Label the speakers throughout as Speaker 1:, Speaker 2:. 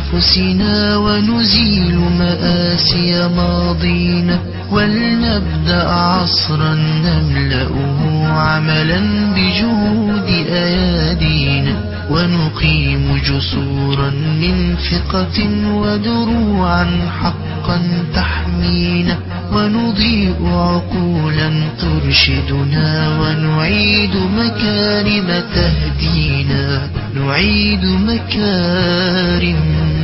Speaker 1: أنفسنا ونزيل مآسي ماضينا ولنبدأ عصرا نملأه عملا بجهود أيادينا ونقيم جسورا من ثقة ودروعا حقا تحمينا ونضيء عقولا ترشدنا ونعيد مكارم تهدينا نعيد مكارم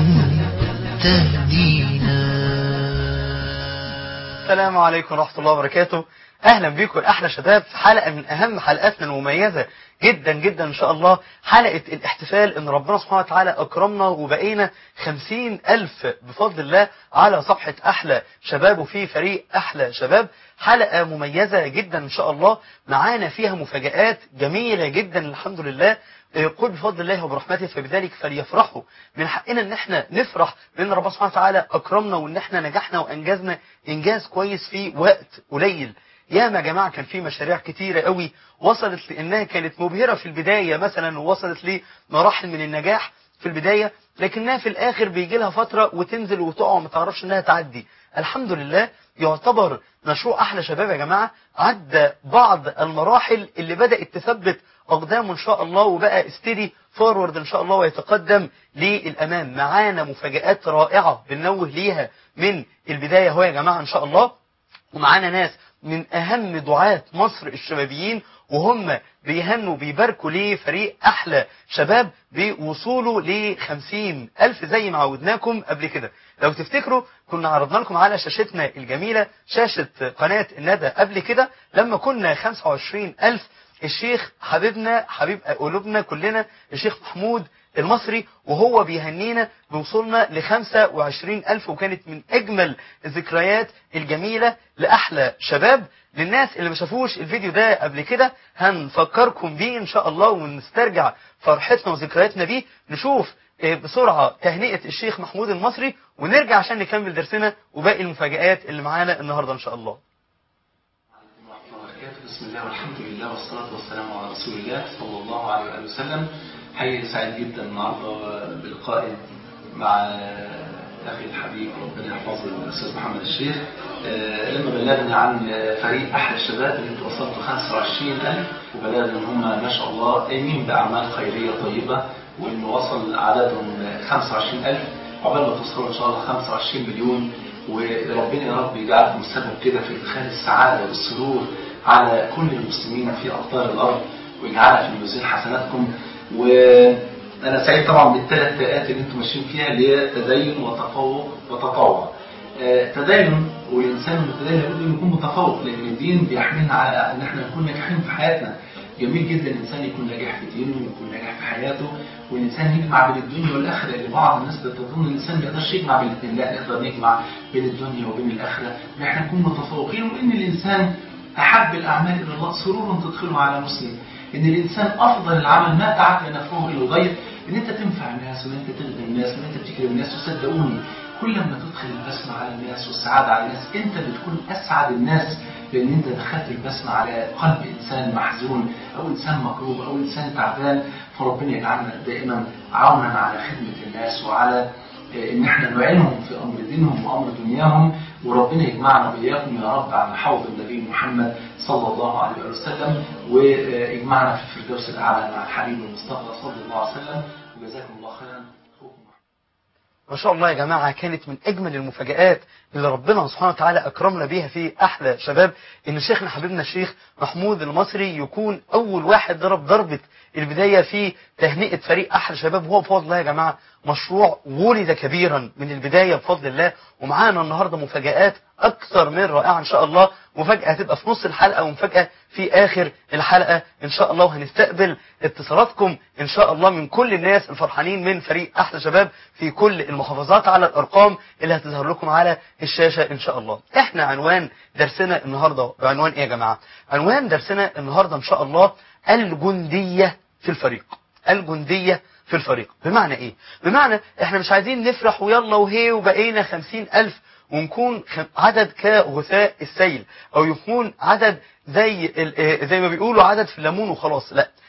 Speaker 1: تهدينا
Speaker 2: السلام عليكم ورحمة الله وبركاته أهلا بكم أحلى شباب في حلقة من أهم حلقاتنا المميزة جدا جدا إن شاء الله حلقة الاحتفال إن ربنا سبحانه وتعالى أكرمنا وبقينا خمسين ألف بفضل الله على صفحة أحلى شباب وفي فريق أحلى شباب حلقة مميزة جدا إن شاء الله معانا فيها مفاجآت جميلة جدا الحمد لله قل بفضل الله وبرحمته فبذلك فليفرحوا من حقنا ان احنا نفرح بان ربنا سبحانه وتعالى اكرمنا وان احنا نجحنا وانجزنا انجاز كويس في وقت قليل ياما يا جماعه كان في مشاريع كتيره قوي وصلت لانها كانت مبهره في البدايه مثلا ووصلت لمراحل من النجاح في البدايه لكنها في الاخر بيجي لها فتره وتنزل وتقع وما تعرفش انها تعدي الحمد لله يعتبر مشروع احلى شباب يا جماعه عدى بعض المراحل اللي بدات تثبت اقدامه ان شاء الله وبقى استدي فورورد ان شاء الله ويتقدم للامام معانا مفاجآت رائعه بننوه ليها من البدايه اهو يا جماعه ان شاء الله ومعانا ناس من اهم دعاة مصر الشبابيين وهم بيهنوا بيباركوا لفريق احلى شباب بوصوله ل ألف زي ما عودناكم قبل كده لو تفتكروا كنا عرضنا لكم على شاشتنا الجميلة شاشة قناة الندى قبل كده لما كنا 25 ألف الشيخ حبيبنا حبيب قلوبنا كلنا الشيخ محمود المصري وهو بيهنينا بوصولنا ل 25 ألف وكانت من أجمل الذكريات الجميلة لأحلى شباب للناس اللي ما شافوش الفيديو ده قبل كده هنفكركم بيه إن شاء الله ونسترجع فرحتنا وذكرياتنا بيه نشوف بسرعة تهنئة الشيخ محمود المصري ونرجع عشان نكمل درسنا وباقي المفاجآت اللي معانا النهاردة إن شاء الله
Speaker 3: بسم الله والحمد لله والصلاة والسلام على رسول الله صلى الله عليه وآله وسلم حقيقي سعيد جدا النهارده بلقائي مع أخي الحبيب ربنا يحفظه الأستاذ محمد الشيخ لما بلغني عن فريق أحلى الشباب اللي انتوا وصلتوا 25000 وبلغني إن هم ما شاء الله قايمين بأعمال خيرية طيبة وإن وصل عددهم 25000 عقبال ما توصلوا إن شاء الله 25 مليون وربنا يا رب يجعلكم سبب كده في إدخال السعادة والسرور على كل المسلمين في أقطار الأرض ويجعلها في ميزان حسناتكم وأنا سعيد طبعا بالثلاث فئات اللي انتم ماشيين فيها اللي هي تدين وتفوق وتطوع آه تدين والإنسان المتدين لابد أن يكون متفوق لأن الدين بيحملنا على أن احنا نكون ناجحين في حياتنا جميل جدا الإنسان يكون ناجح في دينه ويكون ناجح في حياته والإنسان يجمع بين الدنيا والآخرة اللي بعض الناس بتظن الإنسان ما يقدرش يجمع بين الاثنين لا نقدر نجمع بين الدنيا وبين الآخرة إن احنا نكون متفوقين وإن الإنسان أحب الأعمال إلى الله سرور تدخله على مسلم إن الإنسان أفضل العمل ما تعب نفعه إلى الغير إن أنت تنفع الناس وإن أنت تخدم الناس وإن أنت تكرم الناس وصدقوني كل ما تدخل البسمة على الناس والسعادة على الناس أنت بتكون أسعد الناس لأن أنت دخلت البسمة على قلب إنسان محزون أو إنسان مكروب أو إنسان تعبان فربنا يجعلنا دائما عونا على خدمة الناس وعلى ان احنا نعينهم في امر دينهم وامر دنياهم وربنا يجمعنا واياكم يا رب على حوض النبي محمد صلى الله عليه وسلم ويجمعنا في الفردوس الاعلى مع الحبيب المصطفى صلى الله عليه وسلم وجزاكم الله خيرا
Speaker 2: ما شاء الله يا جماعة كانت من أجمل المفاجآت اللي ربنا سبحانه وتعالى أكرمنا بيها في أحلى شباب إن شيخنا حبيبنا الشيخ محمود المصري يكون أول واحد ضرب ضربة البداية في تهنئة فريق أحلى شباب وهو بفضل الله يا جماعة مشروع ولد كبيرا من البداية بفضل الله ومعانا النهاردة مفاجآت أكثر من رائعة إن شاء الله مفاجأة هتبقى في نص الحلقة ومفاجأة في آخر الحلقة إن شاء الله وهنستقبل اتصالاتكم إن شاء الله من كل الناس الفرحانين من فريق أحلى شباب في كل المحافظات على الأرقام اللي هتظهر لكم على الشاشة إن شاء الله إحنا عنوان درسنا النهاردة بعنوان إيه يا جماعة عنوان درسنا النهاردة إن شاء الله الجندية في الفريق الجندية في الفريق بمعنى ايه بمعنى احنا مش عايزين نفرح ويلا وهي وبقينا خمسين الف ونكون عدد كغثاء السيل او يكون عدد زي زي ما بيقولوا عدد في الليمون وخلاص لا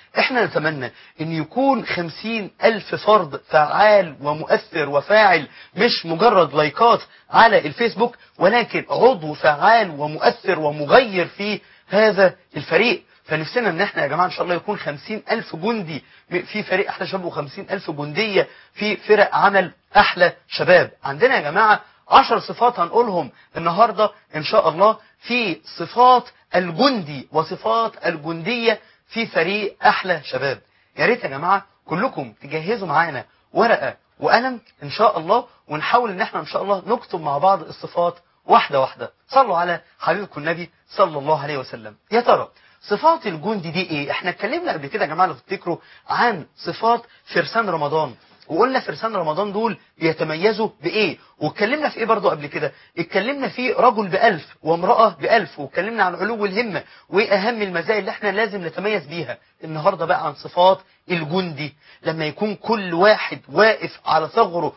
Speaker 2: احنا نتمنى ان يكون خمسين الف فرد فعال ومؤثر وفاعل مش مجرد لايكات على الفيسبوك ولكن عضو فعال ومؤثر ومغير في هذا الفريق فنفسنا ان احنا يا جماعة ان شاء الله يكون خمسين الف جندي في فريق احلى شباب وخمسين الف جندية في فرق عمل احلى شباب عندنا يا جماعة عشر صفات هنقولهم النهاردة ان شاء الله في صفات الجندي وصفات الجندية في فريق احلى شباب يا ريت يا جماعة كلكم تجهزوا معانا ورقة وقلم ان شاء الله ونحاول ان احنا ان شاء الله نكتب مع بعض الصفات واحدة واحدة صلوا على حبيبكم النبي صلى الله عليه وسلم يا ترى صفات الجندي دي ايه احنا اتكلمنا قبل كده يا جماعة لو تفتكروا عن صفات فرسان رمضان وقلنا فرسان رمضان دول بيتميزوا بايه واتكلمنا في ايه برضو قبل كده اتكلمنا في رجل بألف وامرأة بألف واتكلمنا عن علو الهمة وايه اهم المزايا اللي احنا لازم نتميز بيها النهاردة بقى عن صفات الجندي لما يكون كل واحد واقف على ثغره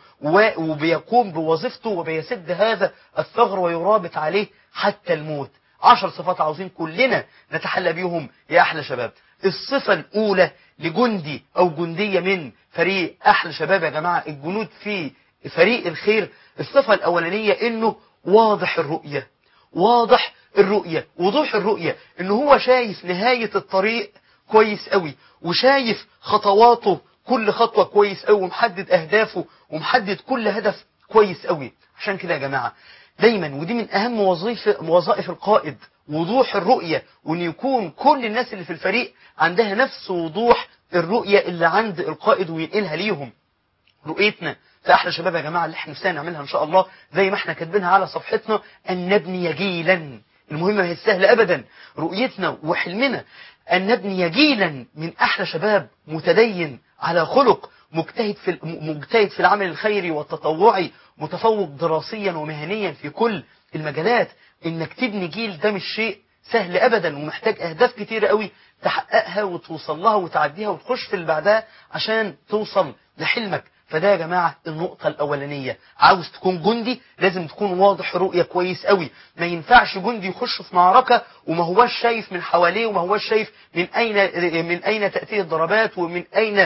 Speaker 2: وبيقوم بوظيفته وبيسد هذا الثغر ويرابط عليه حتى الموت عشر صفات عاوزين كلنا نتحلى بيهم يا احلى شباب الصفة الاولى لجندي او جندية من فريق احلى شباب يا جماعة الجنود في فريق الخير الصفة الاولانية انه واضح الرؤية واضح الرؤية وضوح الرؤية انه هو شايف نهاية الطريق كويس قوي وشايف خطواته كل خطوة كويس قوي ومحدد اهدافه ومحدد كل هدف كويس قوي عشان كده يا جماعة دايما ودي من اهم وظيفة وظائف القائد وضوح الرؤية وان يكون كل الناس اللي في الفريق عندها نفس وضوح الرؤية اللي عند القائد وينقلها ليهم رؤيتنا في احلى شباب يا جماعة اللي احنا نفسنا نعملها ان شاء الله زي ما احنا كاتبينها على صفحتنا ان نبني جيلا المهمة هي السهلة ابدا رؤيتنا وحلمنا ان نبني جيلا من احلى شباب متدين على خلق مجتهد في مجتهد في العمل الخيري والتطوعي متفوق دراسيا ومهنيا في كل المجالات انك تبني جيل ده مش شيء سهل ابدا ومحتاج اهداف كتيرة قوي تحققها وتوصل لها وتعديها وتخش في اللي بعدها عشان توصل لحلمك فده يا جماعة النقطة الأولانية عاوز تكون جندي لازم تكون واضح رؤية كويس قوي ما ينفعش جندي يخش في معركة وما هواش شايف من حواليه وما هواش شايف من أين من أين تأتيه الضربات ومن أين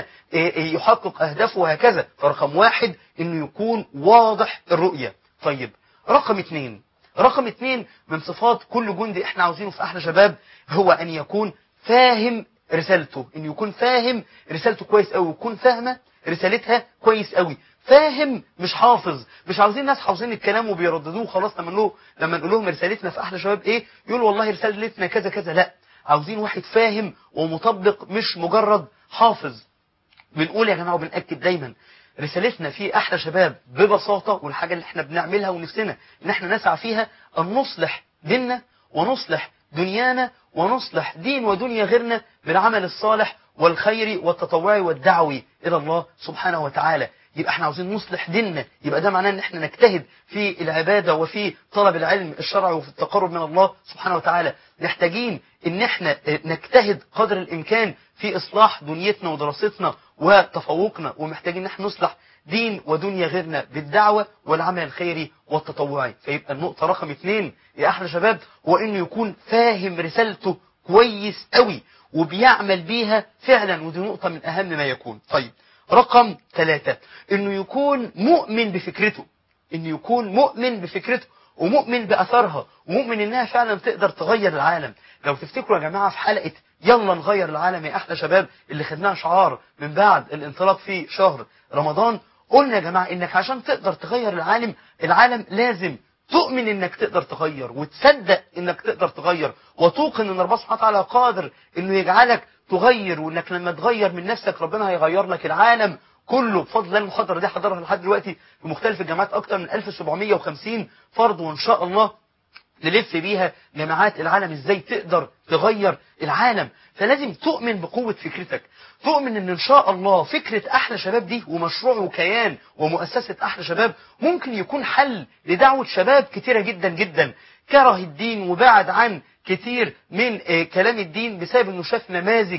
Speaker 2: يحقق أهدافه وهكذا فرقم واحد إنه يكون واضح الرؤية طيب رقم اتنين رقم اتنين من صفات كل جندي احنا عاوزينه في أحلى شباب هو أن يكون فاهم رسالته إنه يكون فاهم رسالته كويس قوي ويكون فاهمة رسالتها كويس قوي فاهم مش حافظ مش عاوزين ناس حافظين الكلام وبيرددوه خلاص لما نقول لما نقول لهم رسالتنا في احلى شباب ايه يقول والله رسالتنا كذا كذا لا عاوزين واحد فاهم ومطبق مش مجرد حافظ بنقول يا جماعه وبنأكد دايما رسالتنا في احلى شباب ببساطه والحاجه اللي احنا بنعملها ونفسنا ان احنا نسعى فيها ان نصلح ديننا ونصلح دنيانا ونصلح دين ودنيا غيرنا بالعمل الصالح والخير والتطوعي والدعوي إلى الله سبحانه وتعالى يبقى احنا عاوزين نصلح ديننا يبقى ده معناه ان احنا نجتهد في العبادة وفي طلب العلم الشرعي وفي التقرب من الله سبحانه وتعالى محتاجين ان احنا نجتهد قدر الامكان في اصلاح دنيتنا ودراستنا وتفوقنا ومحتاجين ان احنا نصلح دين ودنيا غيرنا بالدعوة والعمل الخيري والتطوعي فيبقى النقطة رقم اتنين يا احلى شباب هو انه يكون فاهم رسالته كويس قوي وبيعمل بيها فعلا ودي نقطة من أهم ما يكون طيب رقم ثلاثة إنه يكون مؤمن بفكرته إنه يكون مؤمن بفكرته ومؤمن بأثرها ومؤمن إنها فعلا تقدر تغير العالم لو تفتكروا يا جماعة في حلقة يلا نغير العالم يا أحلى شباب اللي خدناها شعار من بعد الانطلاق في شهر رمضان قلنا يا جماعة إنك عشان تقدر تغير العالم العالم لازم تؤمن انك تقدر تغير وتصدق انك تقدر تغير وتوقن ان ربنا سبحانه وتعالى قادر انه يجعلك تغير وانك لما تغير من نفسك ربنا هيغير لك العالم كله بفضل الله المحاضره دي حضرها لحد دلوقتي في مختلف الجامعات اكتر من 1750 فرد وان شاء الله نلف بيها جامعات العالم ازاي تقدر تغير العالم فلازم تؤمن بقوة فكرتك تؤمن ان ان شاء الله فكرة احلى شباب دي ومشروع وكيان ومؤسسة احلى شباب ممكن يكون حل لدعوة شباب كتيرة جدا جدا كره الدين وبعد عن كتير من كلام الدين بسبب انه شاف نماذج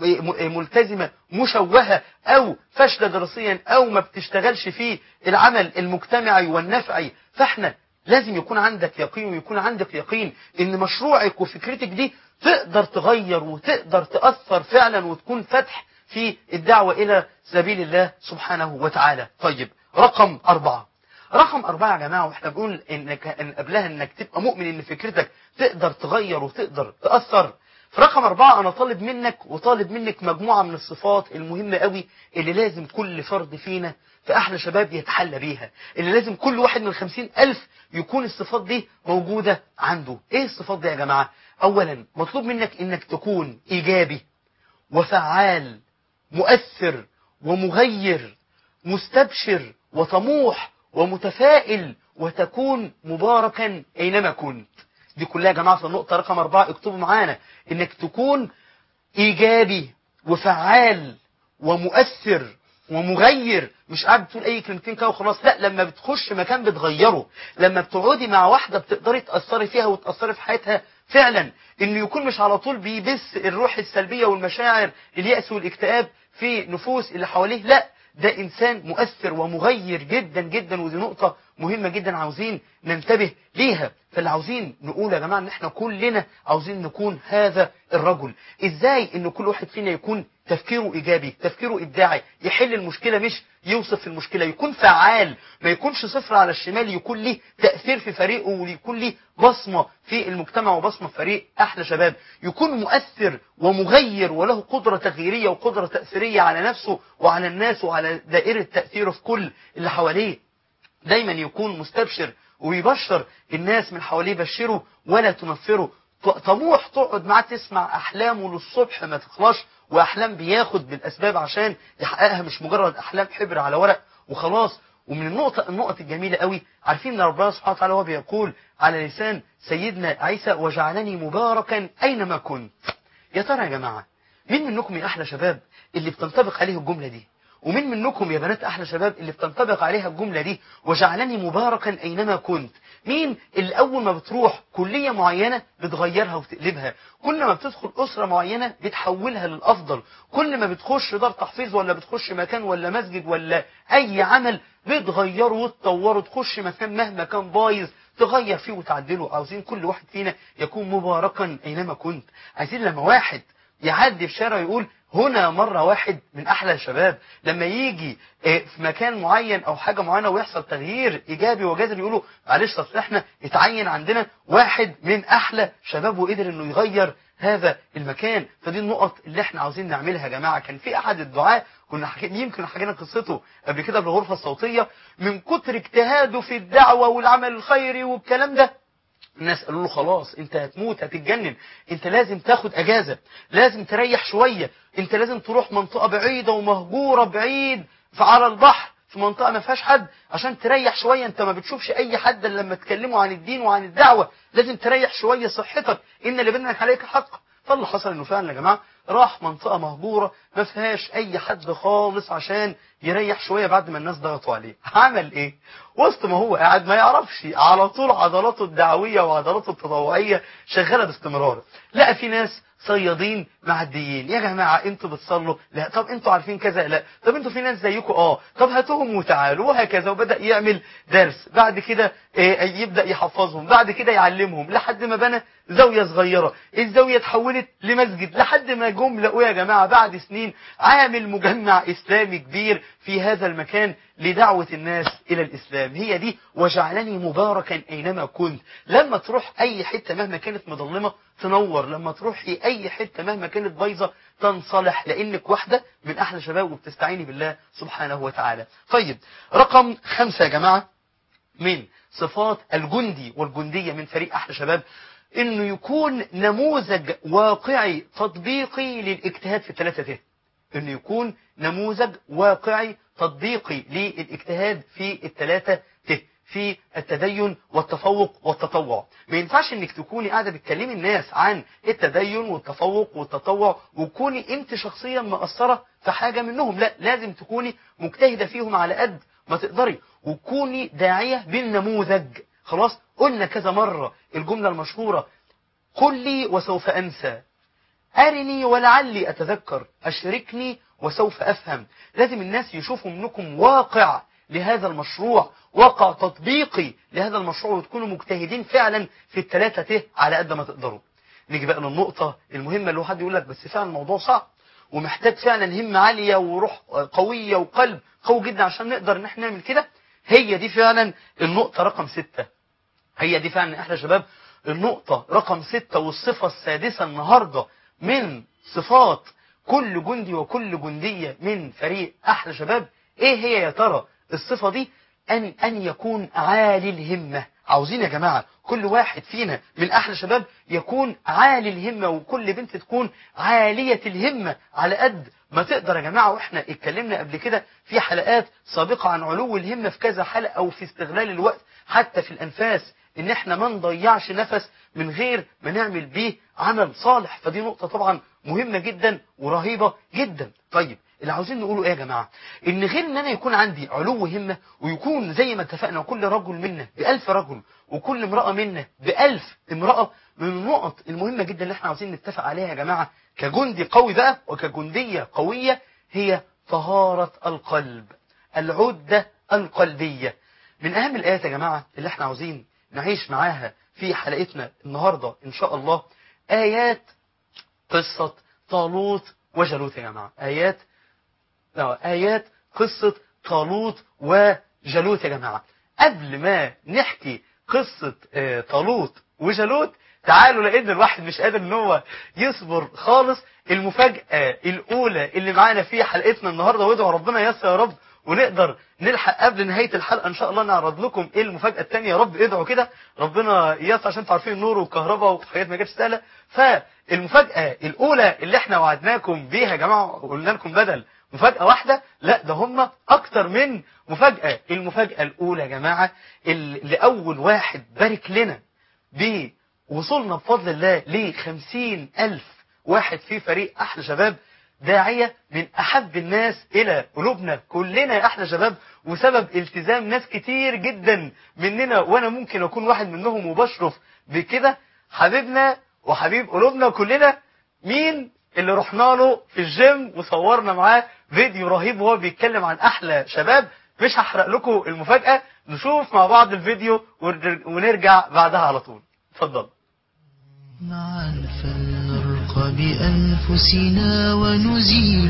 Speaker 2: ملتزمة مشوهة او فاشلة دراسيا او ما بتشتغلش في العمل المجتمعي والنفعي فاحنا لازم يكون عندك يقين ويكون عندك يقين ان مشروعك وفكرتك دي تقدر تغير وتقدر تأثر فعلا وتكون فتح في الدعوة إلى سبيل الله سبحانه وتعالى طيب رقم أربعة رقم أربعة يا جماعة وإحنا بنقول إنك إن قبلها إنك تبقى مؤمن إن فكرتك تقدر تغير وتقدر تأثر في رقم أربعة أنا طالب منك وطالب منك مجموعة من الصفات المهمة قوي اللي لازم كل فرد فينا في أحلى شباب يتحلى بيها اللي لازم كل واحد من الخمسين ألف يكون الصفات دي موجودة عنده إيه الصفات دي يا جماعة أولا مطلوب منك إنك تكون إيجابي وفعال مؤثر ومغير مستبشر وطموح ومتفائل وتكون مباركا أينما كنت دي كلها يا جماعة في النقطة رقم أربعة اكتبوا معانا إنك تكون إيجابي وفعال ومؤثر ومغير مش قاعد بتقول اي كلمتين كده وخلاص لا لما بتخش مكان بتغيره لما بتقعدي مع واحده بتقدري تاثري فيها وتاثري في حياتها فعلا انه يكون مش على طول بيبث الروح السلبيه والمشاعر الياس والاكتئاب في نفوس اللي حواليه لا ده انسان مؤثر ومغير جدا جدا ودي نقطه مهمه جدا عاوزين ننتبه ليها فاللي عاوزين نقول يا جماعه ان احنا كلنا عاوزين نكون هذا الرجل ازاي ان كل واحد فينا يكون تفكيره ايجابي تفكيره ابداعي يحل المشكله مش يوصف المشكله يكون فعال ما يكونش صفر على الشمال يكون ليه تاثير في فريقه ويكون ليه بصمه في المجتمع وبصمه في فريق احلى شباب يكون مؤثر ومغير وله قدره تغييريه وقدره تاثيريه على نفسه وعلى الناس وعلى دائره تاثيره في كل اللي حواليه دايما يكون مستبشر ويبشر الناس من حواليه بشره ولا تنفره طموح تقعد معاه تسمع احلامه للصبح ما تخلاش واحلام بياخد بالاسباب عشان يحققها مش مجرد احلام حبر على ورق وخلاص ومن النقطة النقط الجميلة قوي عارفين ان ربنا سبحانه وتعالى هو بيقول على لسان سيدنا عيسى وجعلني مباركا اينما كنت يا ترى يا جماعة مين منكم يا احلى شباب اللي بتنطبق عليه الجملة دي ومين منكم يا بنات احلى شباب اللي بتنطبق عليها الجملة دي وجعلني مباركا اينما كنت مين اللي اول ما بتروح كلية معينة بتغيرها وتقلبها كل ما بتدخل اسرة معينة بتحولها للافضل كل ما بتخش دار تحفيظ ولا بتخش مكان ولا مسجد ولا اي عمل بتغيره وتطوره تخش مكان مهما كان بايظ تغير فيه وتعدله عاوزين كل واحد فينا يكون مباركا اينما كنت عايزين لما واحد يعدي في شارع يقول هنا مرة واحد من أحلى الشباب لما يجي في مكان معين أو حاجة معينة ويحصل تغيير إيجابي وجذري يقولوا معلش أصل إحنا اتعين عندنا واحد من أحلى شباب وقدر إنه يغير هذا المكان فدي النقط اللي احنا عاوزين نعملها يا جماعة كان في أحد الدعاء كنا حكي... يمكن حكينا قصته قبل كده بالغرفة الصوتية من كتر اجتهاده في الدعوة والعمل الخيري والكلام ده الناس قالوا له خلاص انت هتموت هتتجنن انت لازم تاخد اجازة لازم تريح شوية انت لازم تروح منطقة بعيدة ومهجورة بعيد على البحر في منطقة ما فيهاش حد عشان تريح شوية انت ما بتشوفش اي حد الا لما تكلموا عن الدين وعن الدعوة لازم تريح شوية صحتك ان لبنك عليك حق فاللي حصل انه فعلا يا جماعة راح منطقة مهجورة ما فيهاش اي حد خالص عشان يريح شوية بعد ما الناس ضغطوا عليه عمل ايه وسط ما هو قاعد ما يعرفش على طول عضلاته الدعوية وعضلاته التطوعية شغالة باستمرار لقى في ناس صيادين معديين يا جماعة انتوا بتصلوا لا طب انتوا عارفين كذا لا طب انتوا في ناس زيكم اه طب هاتوهم وتعالوا وهكذا وبدأ يعمل درس بعد كده اه يبدأ يحفظهم بعد كده يعلمهم لحد ما بنى زاوية صغيرة الزاوية اتحولت لمسجد لحد ما جم لقوا يا جماعة بعد سنين عامل مجمع اسلامي كبير في هذا المكان لدعوة الناس إلى الإسلام هي دي وجعلني مباركا أينما كنت لما تروح أي حتة مهما كانت مظلمة تنور لما تروحي أي حتة مهما كانت بايظة تنصلح لأنك واحدة من أحلى شباب وبتستعيني بالله سبحانه وتعالى طيب رقم خمسة يا جماعة من صفات الجندي والجندية من فريق أحلى شباب انه يكون نموذج واقعي تطبيقي للاجتهاد في الثلاثة ته انه يكون نموذج واقعي تطبيقي للاجتهاد في الثلاثة ته في التدين والتفوق والتطوع ما ينفعش انك تكوني قاعدة بتكلمي الناس عن التدين والتفوق والتطوع وكوني انت شخصيا مقصرة في حاجة منهم لا لازم تكوني مجتهدة فيهم على قد ما تقدري وكوني داعية بالنموذج خلاص قلنا كذا مرة الجملة المشهورة قل لي وسوف أنسى أرني ولعلي أتذكر أشركني وسوف أفهم لازم الناس يشوفوا منكم واقع لهذا المشروع واقع تطبيقي لهذا المشروع وتكونوا مجتهدين فعلا في الثلاثة ته على قد ما تقدروا نيجي بقى للنقطة المهمة اللي هو حد يقول لك بس فعلا الموضوع صعب ومحتاج فعلا همة عالية وروح قوية وقلب قوي جدا عشان نقدر ان احنا نعمل كده هي دي فعلا النقطة رقم ستة هي دي فعلا احلى شباب النقطة رقم ستة والصفة السادسة النهاردة من صفات كل جندي وكل جندية من فريق احلى شباب ايه هي يا ترى الصفة دي ان ان يكون عالي الهمة عاوزين يا جماعة كل واحد فينا من احلى شباب يكون عالي الهمة وكل بنت تكون عالية الهمة على قد ما تقدر يا جماعة واحنا اتكلمنا قبل كده في حلقات سابقة عن علو الهمة في كذا حلقة او في استغلال الوقت حتى في الانفاس ان احنا ما نضيعش نفس من غير ما نعمل بيه عمل صالح فدي نقطة طبعا مهمة جدا ورهيبة جدا طيب اللي عاوزين نقوله ايه يا جماعة ان غير ان انا يكون عندي علو همة ويكون زي ما اتفقنا وكل رجل منا بألف رجل وكل امرأة منا بألف امرأة من النقط المهمة جدا اللي احنا عاوزين نتفق عليها يا جماعة كجندي قوي بقى وكجندية قوية هي طهارة القلب العدة القلبية من اهم الايات يا جماعة اللي احنا عاوزين نعيش معاها في حلقتنا النهاردة ان شاء الله ايات قصة طالوت وجالوت يا جماعة ايات آه، آيات قصة طالوت وجالوت يا جماعة قبل ما نحكي قصة آه، طالوت وجالوت تعالوا لان الواحد مش قادر ان هو يصبر خالص المفاجأة الاولى اللي معانا في حلقتنا النهاردة وادعوا ربنا يسر يا رب ونقدر نلحق قبل نهاية الحلقة ان شاء الله نعرض لكم ايه المفاجأة التانية يا رب ادعوا كده ربنا يسر عشان تعرفين النور والكهرباء وحاجات ما جاتش سهلة فالمفاجأة الاولى اللي احنا وعدناكم بيها يا جماعة وقلنا لكم بدل مفاجأة واحدة لا ده هم اكتر من مفاجأة المفاجأة الاولى يا جماعة اللي اول واحد بارك لنا بوصولنا بفضل الله لخمسين الف واحد في فريق احلى شباب داعية من احب الناس الى قلوبنا كلنا يا احلى شباب وسبب التزام ناس كتير جدا مننا وانا ممكن اكون واحد منهم وبشرف بكده حبيبنا وحبيب قلوبنا كلنا مين اللي رحنا له في الجيم وصورنا معاه فيديو رهيب وهو بيتكلم عن احلى شباب مش هحرق لكم المفاجأة نشوف مع بعض الفيديو ونر- ونرجع بعدها على طول اتفضل
Speaker 1: معا فلنرقى بأنفسنا ونزيل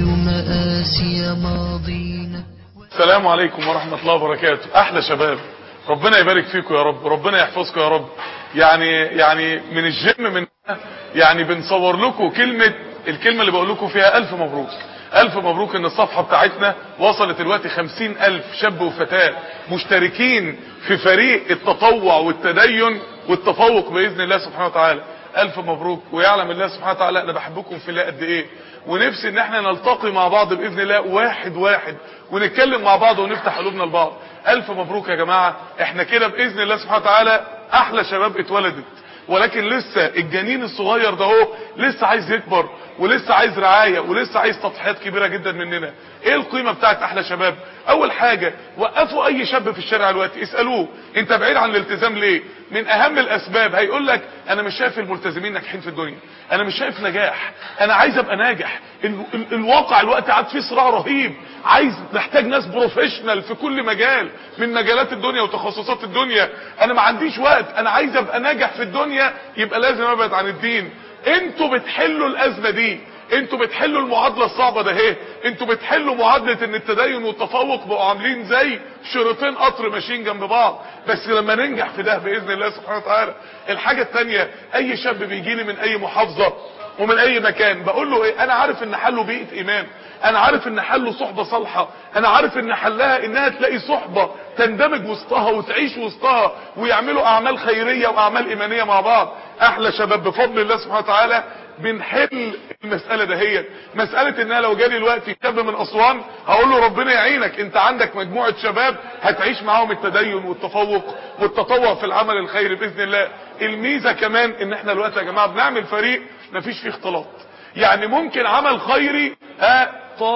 Speaker 1: مآسي ماضينا
Speaker 4: السلام عليكم ورحمة الله وبركاته أحلى شباب ربنا يبارك فيكم يا رب ربنا يحفظكم يا رب يعني يعني من الجيم من يعني بنصور لكم كلمة الكلمة اللي بقول لكم فيها ألف مبروك ألف مبروك إن الصفحة بتاعتنا وصلت دلوقتي خمسين ألف شاب وفتاة مشتركين في فريق التطوع والتدين والتفوق بإذن الله سبحانه وتعالى ألف مبروك ويعلم الله سبحانه وتعالى أنا بحبكم في الله قد إيه ونفسي إن احنا نلتقي مع بعض بإذن الله واحد واحد ونتكلم مع بعض ونفتح قلوبنا لبعض ألف مبروك يا جماعة احنا كده بإذن الله سبحانه وتعالى أحلى شباب اتولدت ولكن لسه الجنين الصغير ده هو لسه عايز يكبر ولسه عايز رعاية ولسه عايز تضحيات كبيرة جدا مننا ايه القيمة بتاعت احلى شباب اول حاجة وقفوا اي شاب في الشارع دلوقتي اسألوه انت بعيد عن الالتزام ليه من اهم الاسباب هيقول لك انا مش شايف الملتزمين ناجحين في الدنيا انا مش شايف نجاح انا عايز ابقى ناجح ال ال الواقع الوقت قاعد فيه صراع رهيب عايز محتاج ناس بروفيشنال في كل مجال من مجالات الدنيا وتخصصات الدنيا انا ما عنديش وقت انا عايز ابقى ناجح في الدنيا يبقى لازم ابعد عن الدين انتوا بتحلوا الازمه دي انتوا بتحلوا المعادله الصعبه ده اهي انتوا بتحلوا معادله ان التدين والتفوق بقوا عاملين زي شريطين قطر ماشيين جنب بعض بس لما ننجح في ده باذن الله سبحانه وتعالى الحاجه الثانيه اي شاب بيجي لي من اي محافظه ومن اي مكان بقول له ايه انا عارف ان حله بيئه ايمان انا عارف ان حله صحبه صالحه انا عارف ان حلها انها تلاقي صحبه تندمج وسطها وتعيش وسطها ويعملوا اعمال خيريه واعمال ايمانيه مع بعض احلى شباب بفضل الله سبحانه وتعالى بنحل المسألة دهيت مسألة ان انا لو جالي دلوقتي شاب من اسوان هقول له ربنا يعينك انت عندك مجموعة شباب هتعيش معاهم التدين والتفوق والتطوع في العمل الخيري باذن الله الميزة كمان ان احنا دلوقتي يا جماعة بنعمل فريق مفيش فيه اختلاط يعني ممكن عمل خيري آه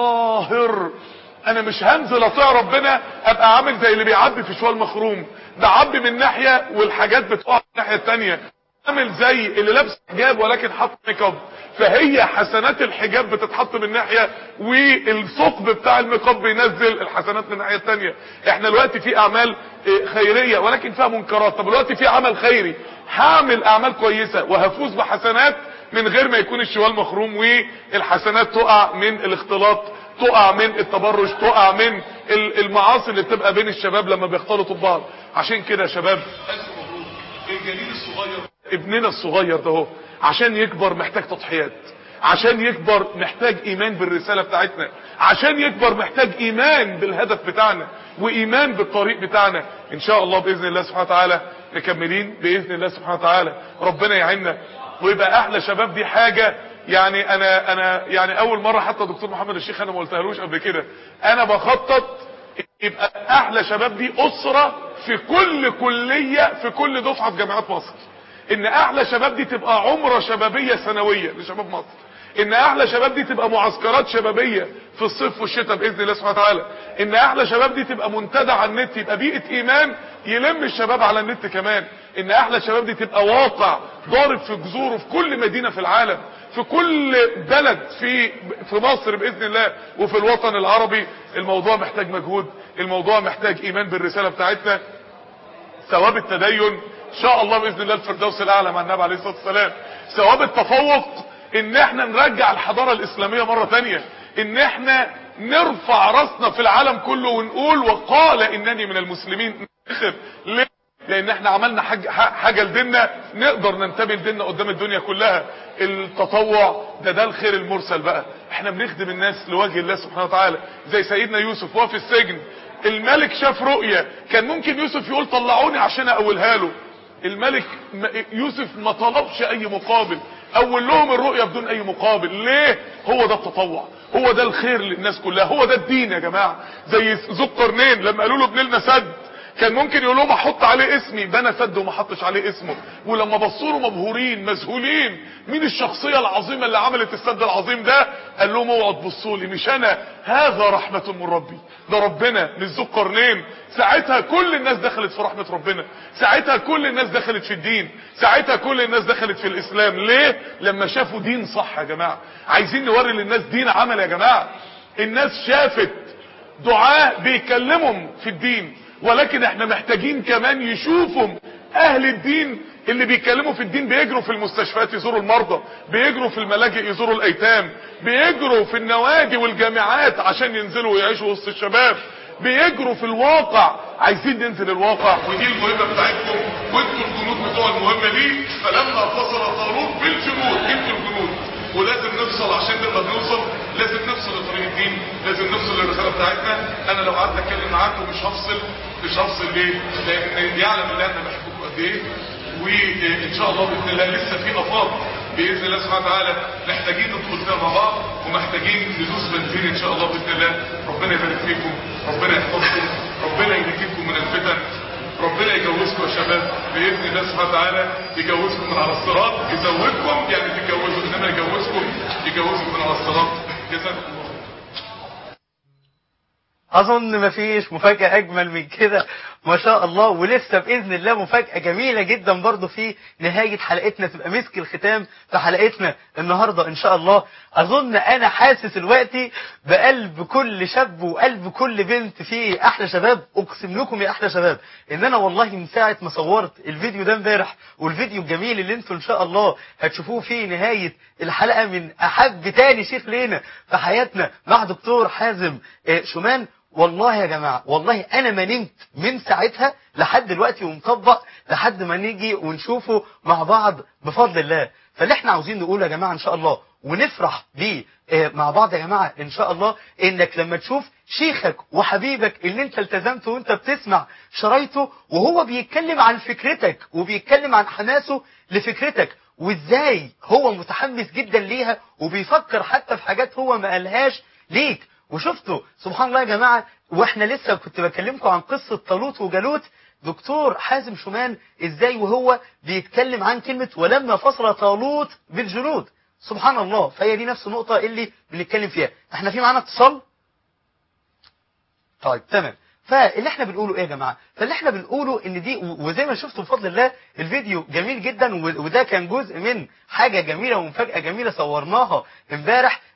Speaker 4: طاهر انا مش هنزل اطيع ربنا ابقى عامل زي اللي بيعبي في شوال مخروم ده عبي من ناحية والحاجات بتقع من الناحية التانية عامل زي اللي لابس حجاب ولكن حط ميك اب فهي حسنات الحجاب بتتحط من ناحيه والثقب بتاع الميك اب بينزل الحسنات من الناحيه الثانيه احنا دلوقتي في اعمال اه، خيريه ولكن فيها منكرات طب دلوقتي في عمل خيري هعمل اعمال كويسه وهفوز بحسنات من غير ما يكون الشوال مخروم والحسنات تقع من الاختلاط تقع من التبرج تقع من ال- المعاصي اللي بتبقى بين الشباب لما بيختلطوا ببعض عشان كده يا شباب الف مبروك الجليل الصغير ابننا الصغير ده اهو عشان يكبر محتاج تضحيات عشان يكبر محتاج ايمان بالرسالة بتاعتنا عشان يكبر محتاج ايمان بالهدف بتاعنا وايمان بالطريق بتاعنا ان شاء الله باذن الله سبحانه وتعالى مكملين باذن الله سبحانه وتعالى ربنا يعيننا ويبقى احلى شباب دي حاجة يعني انا انا يعني اول مرة حتى دكتور محمد الشيخ انا ما قلتهالوش قبل كده انا بخطط يبقى احلى شباب دي اسرة في كل كلية في كل دفعة في جامعات مصر ان احلى شباب دي تبقى عمرة شبابية سنوية لشباب مصر ان احلى شباب دي تبقى معسكرات شبابية في الصيف والشتاء باذن الله سبحانه وتعالى ان احلى شباب دي تبقى منتدى على النت يبقى بيئة ايمان يلم الشباب على النت كمان ان احلى شباب دي تبقى واقع ضارب في جذوره في كل مدينة في العالم في كل بلد في في مصر باذن الله وفي الوطن العربي الموضوع محتاج مجهود الموضوع محتاج ايمان بالرسالة بتاعتنا ثواب التدين ان شاء الله باذن الله الفردوس الاعلى مع النبي عليه الصلاه والسلام ثواب التفوق ان احنا نرجع الحضاره الاسلاميه مره تانية ان احنا نرفع راسنا في العالم كله ونقول وقال انني من المسلمين نخر ليه لان احنا عملنا حاجة, حاجة لديننا نقدر ننتبه لديننا قدام الدنيا كلها التطوع ده ده الخير المرسل بقى احنا بنخدم الناس لوجه الله سبحانه وتعالى زي سيدنا يوسف وهو في السجن الملك شاف رؤية كان ممكن يوسف يقول طلعوني عشان اقولها له الملك يوسف ما طلبش اي مقابل اول لهم الرؤية بدون اي مقابل ليه هو ده التطوع هو ده الخير للناس كلها هو ده الدين يا جماعة زي ذو القرنين لما قالوا له ابن لنا سد كان ممكن يقول لهم احط عليه اسمي بنى سد وما حطش عليه اسمه ولما بصوا له مبهورين مذهولين مين الشخصيه العظيمه اللي عملت السد العظيم ده قال لهم اوعوا تبصوا لي مش انا هذا رحمه من ربي ده ربنا مش ذو القرنين ساعتها كل الناس دخلت في رحمه ربنا ساعتها كل الناس دخلت في الدين ساعتها كل الناس دخلت في الاسلام ليه لما شافوا دين صح يا جماعه عايزين نوري للناس دين عمل يا جماعه الناس شافت دعاء بيكلمهم في الدين ولكن احنا محتاجين كمان يشوفوا اهل الدين اللي بيتكلموا في الدين بيجروا في المستشفيات يزوروا المرضى بيجروا في الملاجئ يزوروا الايتام بيجروا في النوادي والجامعات عشان ينزلوا ويعيشوا وسط الشباب بيجروا في الواقع عايزين ننزل الواقع ودي المهمه بتاعتكم وانتوا الجنود بتوع المهمه دي فلما فصل طالوت بالجنود انتوا الجنود ولازم نفصل عشان نقدر نوصل لازم نفصل لطريق الدين لازم نفصل للرساله بتاعتنا انا لو قعدت اتكلم معاكم مش هفصل مش هفصل ليه لان يعلم الله انا بحبكم قد ايه وان شاء الله باذن الله لسه في افاق باذن الله سبحانه وتعالى محتاجين ندخل فيها مع بعض ومحتاجين ندوس بنزين ان شاء الله باذن الله ربنا يبارك فيكم ربنا يحفظكم ربنا ينجيكم من الفتن ربنا يجوزكم يا شباب باذن الله سبحانه وتعالى يجوزكم من على الصراط يزودكم يعني تتجوزوا انما يجوزكم يجوزكم من على الصراط جزاكم الله
Speaker 2: اظن مفيش مفاجأة اجمل من كده ما شاء الله ولسه باذن الله مفاجأة جميلة جدا برضو في نهاية حلقتنا تبقى مسك الختام في حلقتنا النهاردة ان شاء الله اظن انا حاسس دلوقتي بقلب كل شاب وقلب كل بنت في احلى شباب اقسم لكم يا احلى شباب ان انا والله من ساعة ما صورت الفيديو ده امبارح والفيديو الجميل اللي انتوا ان شاء الله هتشوفوه في نهاية الحلقة من احب تاني شيخ لينا في حياتنا مع دكتور حازم آه، شومان والله يا جماعة والله انا ما نمت من ساعتها لحد دلوقتي ومطبق لحد ما نيجي ونشوفه مع بعض بفضل الله فاللي احنا عاوزين نقوله يا جماعة ان شاء الله ونفرح بيه آه، مع بعض يا جماعة ان شاء الله انك لما تشوف شيخك وحبيبك اللي انت التزمت وانت بتسمع شرايطه وهو بيتكلم عن فكرتك وبيتكلم عن حماسه لفكرتك وازاي هو متحمس جدا ليها وبيفكر حتى في حاجات هو ما قالهاش ليك وشفتوا سبحان الله يا جماعة واحنا لسه كنت بكلمكم عن قصة طالوت وجالوت دكتور حازم شومان ازاي وهو بيتكلم عن كلمة ولما فصل طالوت بالجنود سبحان الله فهي دي نفس النقطة اللي بنتكلم فيها احنا في معانا اتصال طيب تمام فاللي احنا بنقوله ايه يا جماعه فاللي احنا بنقوله ان دي وزي ما شفتوا بفضل الله الفيديو جميل جدا و- وده كان جزء من حاجه جميله ومفاجاه جميله صورناها امبارح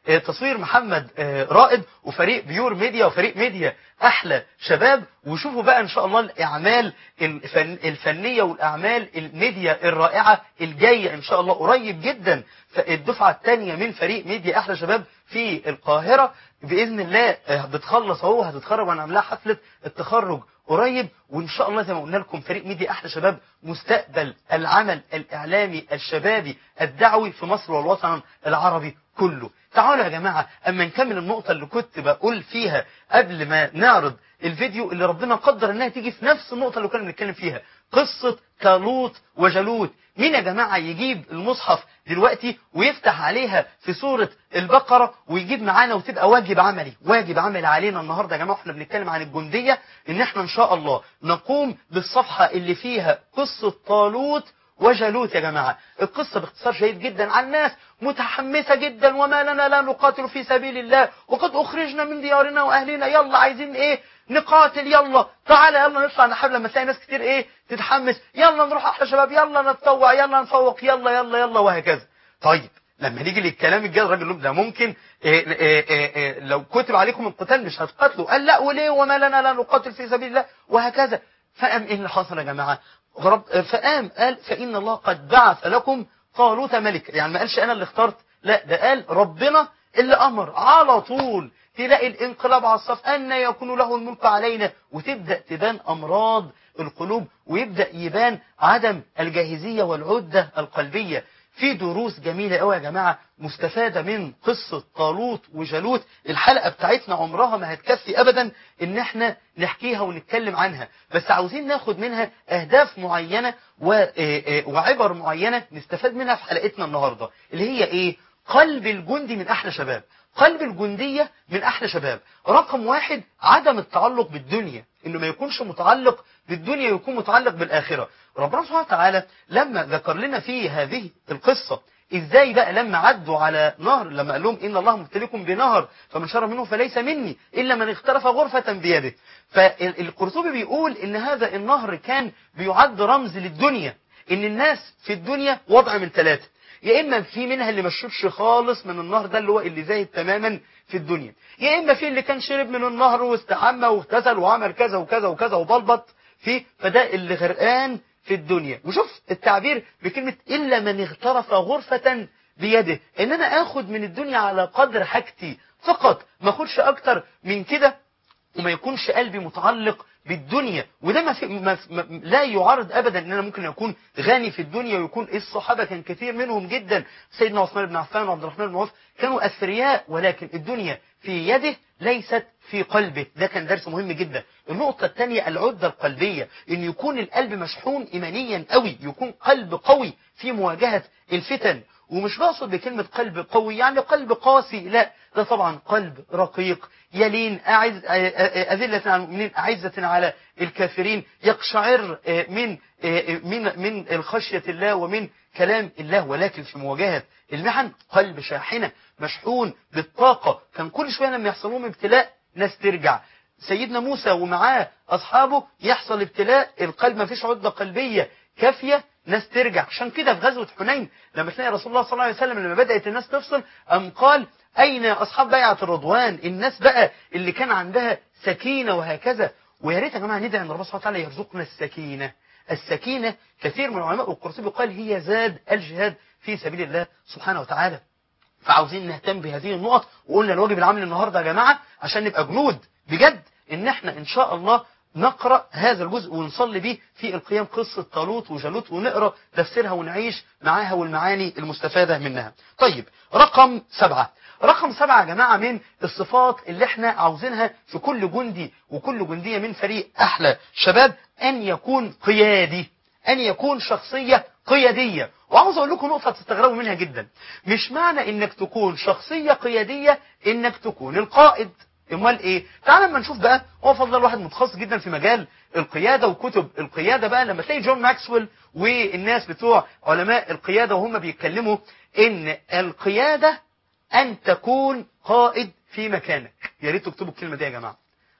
Speaker 2: آه، تصوير محمد آه، رائد وفريق بيور ميديا وفريق ميديا احلى شباب وشوفوا بقى ان شاء الله الاعمال الفن الفنيه والاعمال الميديا الرائعه الجايه ان شاء الله قريب جدا الدفعه الثانيه من فريق ميديا احلى شباب في القاهره باذن الله آه، بتخلص اهو هتتخرج وهنعمل لها حفله التخرج قريب وان شاء الله زي ما قلنا لكم فريق ميديا احلى شباب مستقبل العمل الاعلامي الشبابي الدعوي في مصر والوطن العربي كله تعالوا يا جماعه اما نكمل النقطه اللي كنت بقول فيها قبل ما نعرض الفيديو اللي ربنا قدر انها تيجي في نفس النقطه اللي كنا بنتكلم فيها قصه كالوت وجالوت مين يا جماعه يجيب المصحف دلوقتي ويفتح عليها في سوره البقره ويجيب معانا وتبقى واجب عملي واجب عملي علينا النهارده يا جماعه احنا بنتكلم عن الجنديه ان احنا ان شاء الله نقوم بالصفحه اللي فيها قصه طالوت وجالوت يا جماعة القصة باختصار شديد جدا عن ناس متحمسة جدا وما لنا لا نقاتل في سبيل الله وقد أخرجنا من ديارنا وأهلنا يلا عايزين إيه نقاتل يلا تعالى يلا نطلع نحارب لما تلاقي ناس كتير إيه تتحمس يلا نروح أحلى شباب يلا نتطوع يلا نفوق يلا يلا يلا وهكذا طيب لما نيجي للكلام الجاي الراجل يقول ده ممكن إيه إيه إيه إيه لو كتب عليكم القتال مش هتقاتلوا قال لا وليه وما لنا لا نقاتل في سبيل الله وهكذا فقام ايه اللي حصل يا جماعه رب فقام قال فان الله قد بعث لكم طالوت ملك يعني ما قالش انا اللي اخترت لا ده قال ربنا اللي امر على طول تلاقي الانقلاب على الصف ان يكون له الملك علينا وتبدا تبان امراض القلوب ويبدا يبان عدم الجاهزيه والعده القلبيه في دروس جميلة قوي يا جماعة مستفادة من قصة طالوت وجالوت الحلقة بتاعتنا عمرها ما هتكفي أبدا إن احنا نحكيها ونتكلم عنها بس عاوزين ناخد منها أهداف معينة و- آه، آه، وعبر معينة نستفاد منها في حلقتنا النهاردة اللي هي إيه قلب الجندي من أحلى شباب قلب الجندية من أحلى شباب رقم واحد عدم التعلق بالدنيا إنه ما يكونش متعلق بالدنيا يكون متعلق بالآخرة ربنا سبحانه وتعالى لما ذكر لنا في هذه القصة ازاي بقى لما عدوا على نهر لما قال لهم ان الله مبتليكم بنهر فمن شرب منه فليس مني الا من اخترف غرفة بيده فالقرطبي بيقول ان هذا النهر كان بيعد رمز للدنيا ان الناس في الدنيا وضع من ثلاثة يا اما في منها اللي ما شربش خالص من النهر ده اللي هو اللي زاهد تماما في الدنيا يا اما في اللي كان شرب من النهر واستحمى واغتسل وعمل كذا وكذا وكذا وبلبط فيه فده اللي غرقان في الدنيا وشوف التعبير بكلمة إلا من اغترف غرفة بيده إن أنا آخد من الدنيا على قدر حاجتي فقط ما أخدش أكتر من كده وما يكونش قلبي متعلق بالدنيا وده ما في ما ما لا يعارض ابدا ان انا ممكن اكون غني في الدنيا ويكون الصحابه كان كثير منهم جدا سيدنا عثمان بن عفان وعبد الرحمن بن عوف كانوا اثرياء ولكن الدنيا في يده ليست في قلبه ده كان درس مهم جدا النقطة الثانية العدة القلبية ان يكون القلب مشحون ايمانيا قوي يكون قلب قوي في مواجهة الفتن ومش بقصد بكلمة قلب قوي يعني قلب قاسي لا ده طبعا قلب رقيق يلين أعز أذلة على المؤمنين أعزة على الكافرين يقشعر من من من الخشية الله ومن كلام الله ولكن في مواجهة المحن قلب شاحنة مشحون بالطاقة كان كل شوية لما يحصل لهم ابتلاء ناس ترجع سيدنا موسى ومعاه أصحابه يحصل ابتلاء القلب ما فيش عدة قلبية كافية ناس ترجع عشان كده في غزوة حنين لما تلاقي رسول الله صلى الله عليه وسلم لما بدأت الناس تفصل أم قال أين أصحاب بيعة الرضوان الناس بقى اللي كان عندها سكينة وهكذا ويا ريت يا جماعة ندعي أن ربنا سبحانه وتعالى يرزقنا السكينة السكينة كثير من العلماء والقرطبي قال هي زاد الجهاد في سبيل الله سبحانه وتعالى فعاوزين نهتم بهذه النقط وقلنا الواجب العمل النهارده يا جماعة عشان نبقى جنود بجد ان احنا ان شاء الله نقرأ هذا الجزء ونصلي به في القيام قصة طالوت وجالوت ونقرأ تفسيرها ونعيش معاها والمعاني المستفادة منها طيب رقم سبعة رقم سبعة يا جماعة من الصفات اللي احنا عاوزينها في كل جندي وكل جندية من فريق أحلى شباب أن يكون قيادي أن يكون شخصية قيادية وعاوز أقول لكم نقطة تستغربوا منها جدا مش معنى إنك تكون شخصية قيادية إنك تكون القائد امال ايه تعال لما نشوف بقى هو فضل واحد متخصص جدا في مجال القيادة وكتب القيادة بقى لما تلاقي جون ماكسويل والناس بتوع علماء القيادة وهم بيتكلموا ان القيادة ان تكون قائد في مكانك يا ريت تكتبوا الكلمة دي يا جماعة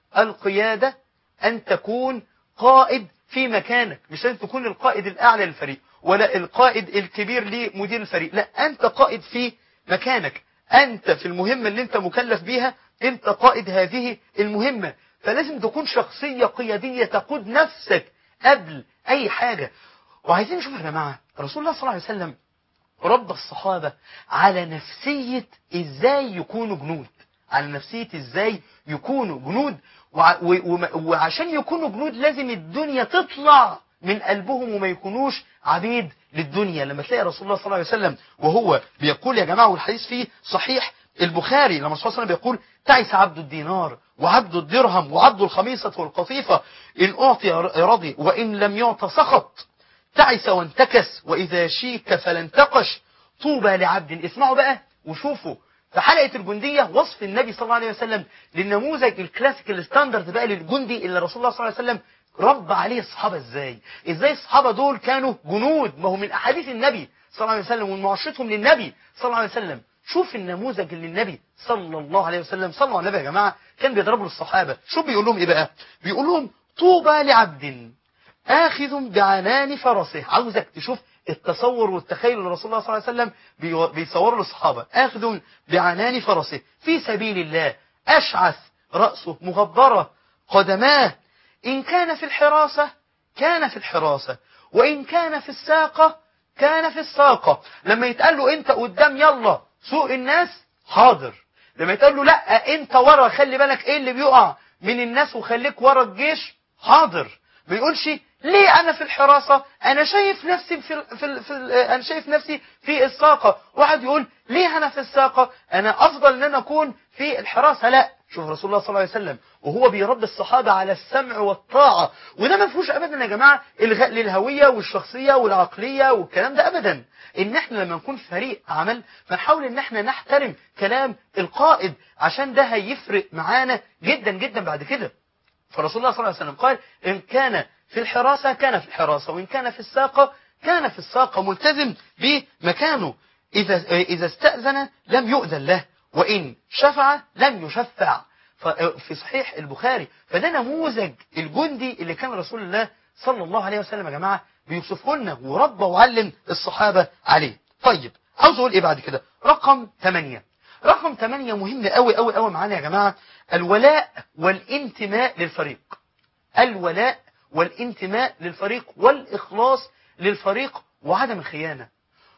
Speaker 2: القيادة ان تكون قائد في مكانك مش لازم تكون القائد الاعلى للفريق ولا القائد الكبير لمدير الفريق لا انت قائد في مكانك انت في المهمة اللي انت مكلف بيها انت قائد هذه المهمة فلازم تكون شخصية قيادية تقود نفسك قبل اي حاجة وعايزين نشوف يا جماعة رسول الله صلى الله عليه وسلم ربى الصحابة على نفسية ازاي يكونوا جنود على نفسية ازاي يكونوا جنود وع- و- وم- وعشان يكونوا جنود لازم الدنيا تطلع من قلبهم وما يكونوش عبيد للدنيا لما تلاقي رسول الله صلى الله عليه وسلم وهو بيقول يا جماعة والحديث فيه صحيح البخاري لما الرسول صلى الله عليه وسلم بيقول تعس عبد الدينار وعبد الدرهم وعبد الخميصة والقطيفة إن أعطي رضي وإن لم يعط سخط تعس وانتكس وإذا شيك فلانتقش طوبى لعبد اسمعوا بقى وشوفوا في حلقة الجندية وصف النبي صلى الله عليه وسلم للنموذج الكلاسيك الستاندرد بقى للجندي اللي رسول الله صلى الله عليه وسلم رب عليه الصحابة ازاي ازاي الصحابة دول كانوا جنود ما هو من احاديث النبي صلى الله عليه وسلم ومن معاشرتهم للنبي صلى الله عليه وسلم شوف النموذج اللي النبي صلى الله عليه وسلم صلوا على النبي يا جماعة كان بيضربوا للصحابة شو بيقول لهم ايه بقى بيقول لهم طوبى لعبد آخذ بعنان فرسه عاوزك تشوف التصور والتخيل اللي رسول الله صلى الله عليه وسلم بيو- بيصوره للصحابة آخذ بعنان فرسه في سبيل الله أشعث رأسه مغبرة قدماه إن كان في الحراسة كان في الحراسة وإن كان في الساقة كان في الساقة لما يتقال له أنت قدام يلا سوق الناس حاضر لما يتقال له لا أنت ورا خلي بالك إيه اللي بيقع من الناس وخليك ورا الجيش حاضر ما يقولش ليه انا في الحراسة انا شايف نفسي في ال في, ال في ال انا شايف نفسي في الساقة واحد يقول ليه انا في الساقة انا افضل ان انا اكون في الحراسة لا شوف رسول الله صلى الله عليه وسلم وهو بيرد الصحابة على السمع والطاعة وده ما فيهوش ابدا يا جماعة الغاء للهوية والشخصية والعقلية والكلام ده ابدا ان احنا لما نكون في فريق عمل فنحاول ان احنا نحترم كلام القائد عشان ده هيفرق معانا جدا جدا بعد كده فرسول الله صلى الله عليه وسلم قال إن كان في الحراسة كان في الحراسة وإن كان في الساقة كان في الساقة ملتزم بمكانه إذا, إذا استأذن لم يؤذن له وإن شفع لم يشفع ف- في صحيح البخاري فده نموذج الجندي اللي كان رسول الله صلى الله عليه وسلم يا جماعة بيوصفه لنا وربى وعلم الصحابة عليه طيب عاوز أقول إيه بعد كده رقم 8 رقم 8 مهم قوي قوي قوي معانا يا جماعة الولاء والانتماء للفريق الولاء والانتماء للفريق والإخلاص للفريق وعدم الخيانة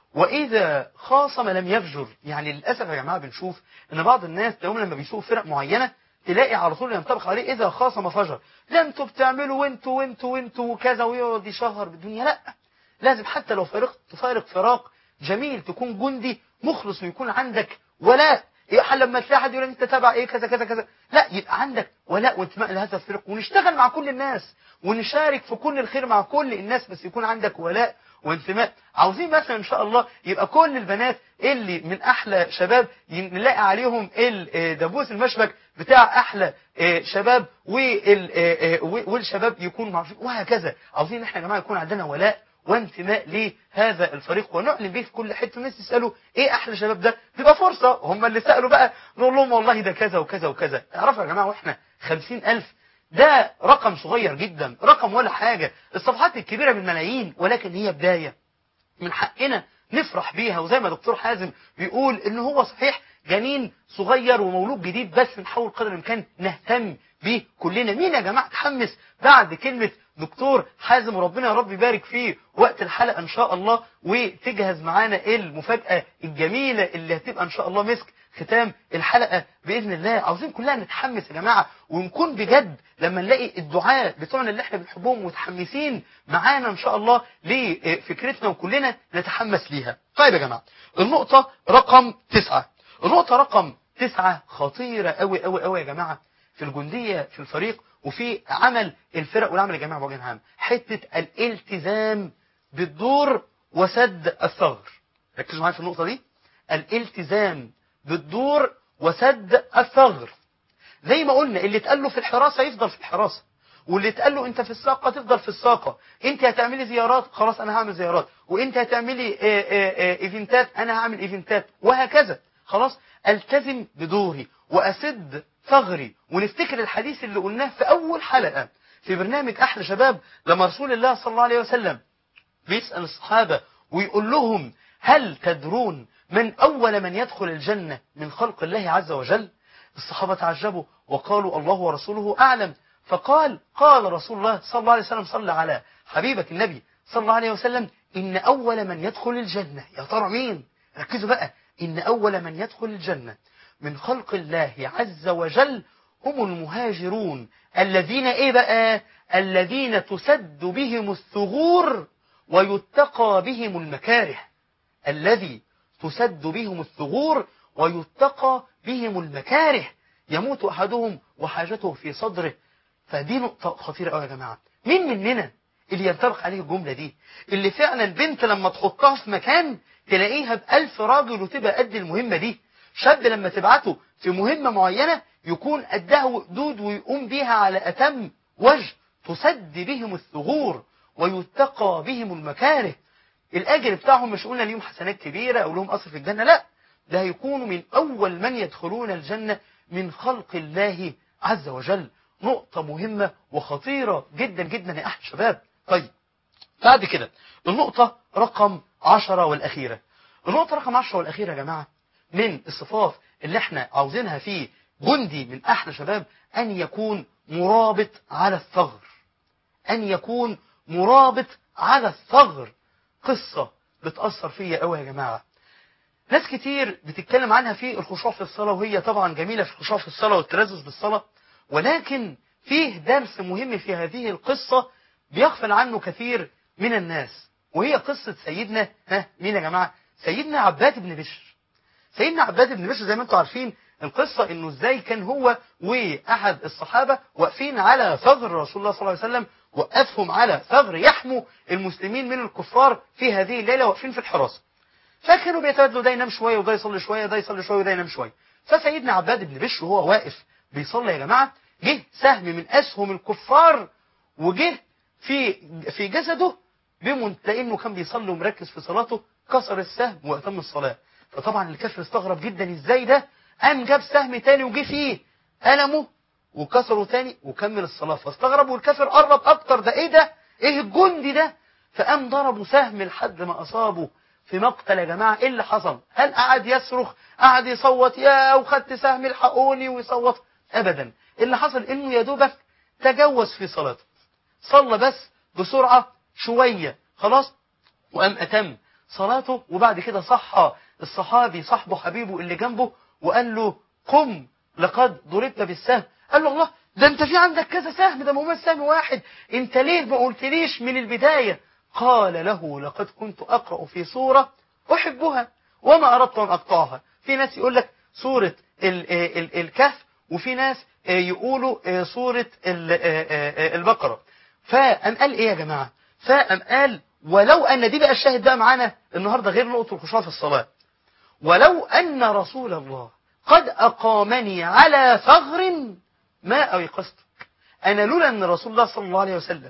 Speaker 2: وإذا خاصم لم يفجر يعني للأسف يا جماعة بنشوف إن بعض الناس تقوم لما بيسوق فرق معينة تلاقي على طول ينطبق عليه إذا خاصم فجر لا انتوا بتعملوا وانتوا وانتوا وانتوا وكذا ويقعد يشهر بالدنيا لا لازم حتى لو فريق تفارق فراق جميل تكون جندي مخلص ويكون عندك ولاء إيه لما تلاقي حد يقول انت تبع ايه كذا كذا كذا لا يبقى عندك ولاء وانتماء لهذا الفريق ونشتغل مع كل الناس ونشارك في كل الخير مع كل الناس بس يكون عندك ولاء وانتماء عاوزين مثلا ان شاء الله يبقى كل البنات اللي من احلى شباب نلاقي عليهم الدبوس المشبك بتاع احلى آه، شباب وال- آه، آه، والشباب يكونوا معروفين وهكذا عاوزين احنا يا جماعه يكون عندنا ولاء وانتماء لهذا الفريق ونعلن به في كل حته الناس يسالوا ايه احلى شباب ده تبقى فرصه هم اللي سالوا بقى نقول لهم والله ده كذا وكذا وكذا اعرفوا يا جماعه واحنا خمسين ألف ده رقم صغير جدا رقم ولا حاجة الصفحات الكبيرة بالملايين ولكن هي بداية من حقنا نفرح بيها وزي ما دكتور حازم بيقول ان هو صحيح جنين صغير ومولود جديد بس نحاول قدر الامكان نهتم بيه كلنا مين يا جماعه تحمس بعد كلمه دكتور حازم وربنا يا رب يبارك فيه وقت الحلقه ان شاء الله وتجهز معانا المفاجاه الجميله اللي هتبقى ان شاء الله مسك ختام الحلقه باذن الله عاوزين كلنا نتحمس يا جماعه ونكون بجد لما نلاقي الدعاء بتوعنا اللي احنا بنحبهم متحمسين معانا ان شاء الله لفكرتنا وكلنا نتحمس ليها طيب يا جماعه النقطه رقم تسعة النقطه رقم تسعة خطيره قوي قوي قوي يا جماعه في الجنديه في الفريق وفي عمل الفرق والعمل الجماعي بوجه عام حته الالتزام بالدور وسد الثغر ركزوا معايا في النقطه دي الالتزام بالدور وسد الثغر زي ما قلنا اللي اتقال له في الحراسة يفضل في الحراسة واللي اتقال له انت في الساقة تفضل في الساقة انت هتعملي زيارات خلاص انا هعمل زيارات وانت هتعملي اه اه اه ايفنتات انا هعمل ايفنتات وهكذا خلاص التزم بدوري واسد ثغري ونفتكر الحديث اللي قلناه في اول حلقة في برنامج احلى شباب لما رسول الله صلى الله عليه وسلم بيسأل الصحابة ويقول لهم هل تدرون من أول من يدخل الجنة من خلق الله عز وجل الصحابة تعجبوا وقالوا الله ورسوله أعلم فقال قال رسول الله صلى الله عليه وسلم صلى على حبيبك النبي صلى الله عليه وسلم إن أول من يدخل الجنة يا ترى مين ركزوا بقى إن أول من يدخل الجنة من خلق الله عز وجل هم المهاجرون الذين إيه بقى الذين تسد بهم الثغور ويتقى بهم المكاره الذي تسد بهم الثغور ويتقى بهم المكاره يموت أحدهم وحاجته في صدره فدي نقطة خطيرة قوي يا جماعة مين مننا اللي ينطبق عليه الجملة دي اللي فعلا بنت لما تحطها في مكان تلاقيها بألف راجل وتبقى قد المهمة دي شاب لما تبعته في مهمة معينة يكون قدها وقدود ويقوم بيها على أتم وجه تسد بهم الثغور ويتقى بهم المكاره الأجر بتاعهم مش قلنا ليهم حسنات كبيرة أو لهم أصل في الجنة لا ده هيكونوا من أول من يدخلون الجنة من خلق الله عز وجل نقطة مهمة وخطيرة جدا جدا يا أحد شباب طيب بعد كده النقطة رقم عشرة والأخيرة النقطة رقم عشرة والأخيرة يا جماعة من الصفات اللي احنا عاوزينها في جندي من أحلى شباب أن يكون مرابط على الثغر أن يكون مرابط على الثغر قصة بتأثر فيا قوي يا جماعة ناس كتير بتتكلم عنها في الخشوع في الصلاة وهي طبعا جميلة في الخشوع في الصلاة والتلذذ بالصلاة ولكن فيه درس مهم في هذه القصة بيغفل عنه كثير من الناس وهي قصة سيدنا ها مين يا جماعة سيدنا عباد بن بشر سيدنا عباد بن بشر زي ما انتم عارفين القصة انه ازاي كان هو واحد الصحابة واقفين على ثغر رسول الله صلى الله عليه وسلم وقفهم على ثغر يحموا المسلمين من الكفار في هذه الليلة واقفين في الحراسة فكانوا بيتبادلوا ده ينام شوية وده يصلي شوية ده يصلي شوية وده ينام شوية فسيدنا عباد بن بشر وهو واقف بيصلي يا جماعة جه سهم من أسهم الكفار وجه في في جسده بمنت لأنه كان بيصلي ومركز في صلاته كسر السهم وأتم الصلاة فطبعا الكافر استغرب جدا ازاي ده قام جاب سهم تاني وجه فيه ألمه وكسره تاني وكمل الصلاة فاستغرب والكافر قرب أكتر ده إيه ده إيه الجندي ده فقام ضربه سهم لحد ما أصابه في مقتل يا جماعة إيه اللي حصل هل قعد يصرخ قعد يصوت يا وخدت سهم الحقوني ويصوت أبدا اللي حصل إنه يا دوبك تجوز في صلاته صلى بس بسرعة شوية خلاص وقام أتم صلاته وبعد كده صحى الصحابي صاحبه حبيبه اللي جنبه وقال له قم لقد ضربت بالسهم قال له الله ده انت في عندك كذا سهم ده مو سهم واحد انت ليه ما قلتليش من البداية قال له لقد كنت أقرأ في سورة أحبها وما أردت أن أقطعها في ناس يقول لك سورة ال ال الكهف وفي ناس يقولوا سورة ال البقرة فأم قال إيه يا جماعة فأم قال ولو أن دي بقى الشاهد بقى معانا النهاردة غير نقطة الخشوع في الصلاة ولو أن رسول الله قد أقامني على ثغر ما أيقظتك أنا لولا أن رسول الله صلى الله عليه وسلم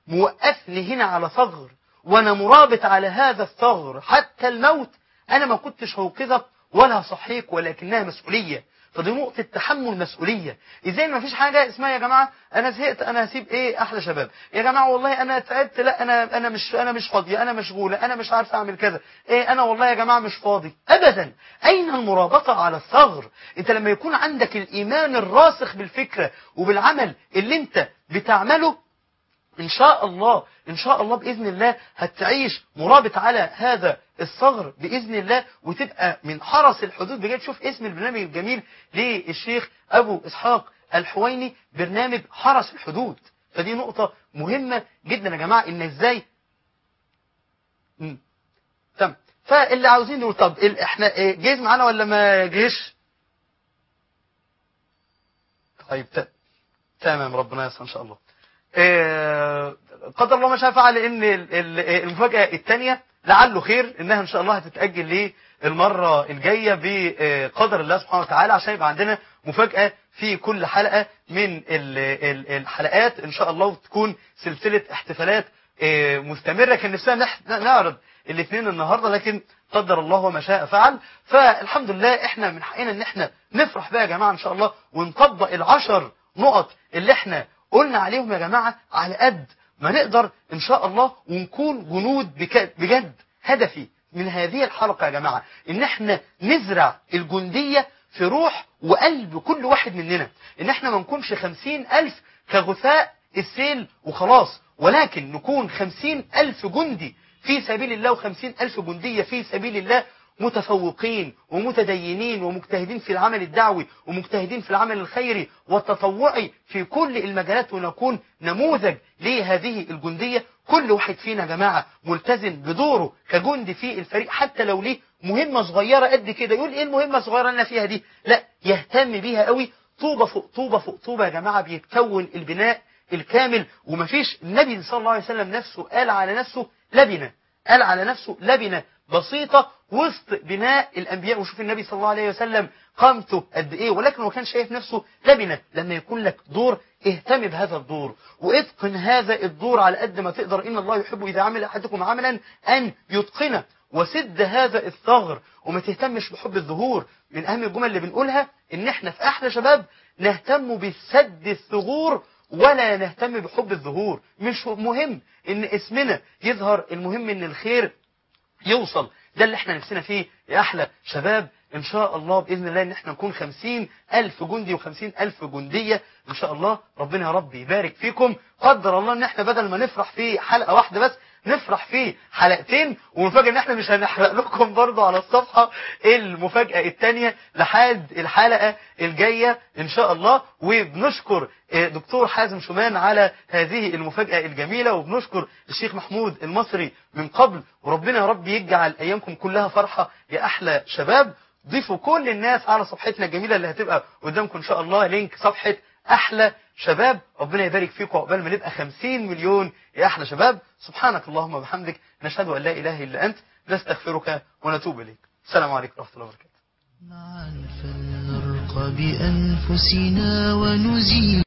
Speaker 2: موقفني هنا على ثغر وأنا مرابط على هذا الثغر حتى الموت أنا ما كنتش هوقظك ولا هصحيك ولكنها مسؤولية فدي نقطة تحمل مسؤولية ازاي ما فيش حاجة اسمها يا جماعة انا زهقت انا هسيب ايه احلى شباب يا جماعة والله انا تعبت لا انا انا مش انا مش فاضية انا مشغولة انا مش عارف اعمل كذا ايه انا والله يا جماعة مش فاضي ابدا اين المرابطة على الثغر انت لما يكون عندك الايمان الراسخ بالفكرة وبالعمل اللي انت بتعمله ان شاء الله ان شاء الله باذن الله هتعيش مرابط على هذا الثغر باذن الله وتبقى من حرس الحدود بجد شوف اسم البرنامج الجميل للشيخ ابو اسحاق الحويني برنامج حرس الحدود فدي نقطة مهمة جدا يا جماعة ان ازاي مم. تمام فاللي عاوزين نقول طب ال- احنا إيه، جايز معانا ولا ما جيش طيب ت- تمام ربنا يسر ان شاء الله آه، قدر الله ما شاء فعل ان ال- ال- المفاجأة الثانية لعله خير انها ان شاء الله هتتأجل للمرة الجاية بقدر الله سبحانه وتعالى عشان يبقى عندنا مفاجأة في كل حلقة من ال- ال- الحلقات ان شاء الله وتكون سلسلة احتفالات آه، مستمرة كان نفسنا نح- نعرض الاثنين النهاردة لكن قدر الله وما شاء فعل فالحمد لله احنا من حقنا ان احنا نفرح بقى يا جماعة ان شاء الله ونطبق العشر نقط اللي احنا قلنا عليهم يا جماعة على قد ما نقدر ان شاء الله ونكون جنود بك- بجد هدفي من هذه الحلقة يا جماعة ان احنا نزرع الجندية في روح وقلب كل واحد مننا ان احنا ما نكونش خمسين الف كغثاء السيل وخلاص ولكن نكون خمسين الف جندي في سبيل الله وخمسين الف جندية في سبيل الله متفوقين ومتدينين ومجتهدين في العمل الدعوي ومجتهدين في العمل الخيري والتطوعي في كل المجالات ونكون نموذج لهذه الجندية كل واحد فينا يا جماعة ملتزم بدوره كجندي في الفريق حتى لو ليه مهمة صغيرة قد كده يقول ايه المهمة الصغيرة اللي انا فيها دي لا يهتم بيها قوي طوبة فوق طوبة فوق طوبة يا جماعة بيتكون البناء الكامل ومفيش النبي صلى الله عليه وسلم نفسه قال على نفسه لبنة قال على نفسه لبنة بسيطة وسط بناء الأنبياء وشوف النبي صلى الله عليه وسلم قامته قد إيه ولكن هو كان شايف نفسه لبنة لما يكون لك دور اهتم بهذا الدور واتقن هذا الدور على قد ما تقدر إن الله يحب إذا عمل أحدكم عملا أن يتقنه وسد هذا الثغر وما تهتمش بحب الظهور من أهم الجمل اللي بنقولها إن إحنا في أحلى شباب نهتم بسد الثغور ولا نهتم بحب الظهور مش مهم ان اسمنا يظهر المهم ان الخير يوصل ده اللي احنا نفسنا فيه يا احلى شباب ان شاء الله باذن الله ان احنا نكون خمسين الف جندي وخمسين الف جندية ان شاء الله ربنا يا رب يبارك فيكم قدر الله ان احنا بدل ما نفرح في حلقة واحدة بس نفرح في حلقتين ونفاجئ ان احنا مش هنحرق لكم برضو على الصفحة المفاجأة التانية لحد الحلقة الجاية ان شاء الله وبنشكر دكتور حازم شومان على هذه المفاجأة الجميلة وبنشكر الشيخ محمود المصري من قبل وربنا يا رب يجعل ايامكم كلها فرحة يا احلى شباب ضيفوا كل الناس على صفحتنا الجميلة اللي هتبقى قدامكم ان شاء الله لينك صفحة احلى شباب ربنا يبارك فيكم عقبال ما نبقى 50 مليون يا احلى شباب سبحانك اللهم وبحمدك نشهد ان لا اله الا انت نستغفرك ونتوب اليك السلام عليكم ورحمه الله وبركاته
Speaker 1: معا فلنرق بأنفسنا ونزيل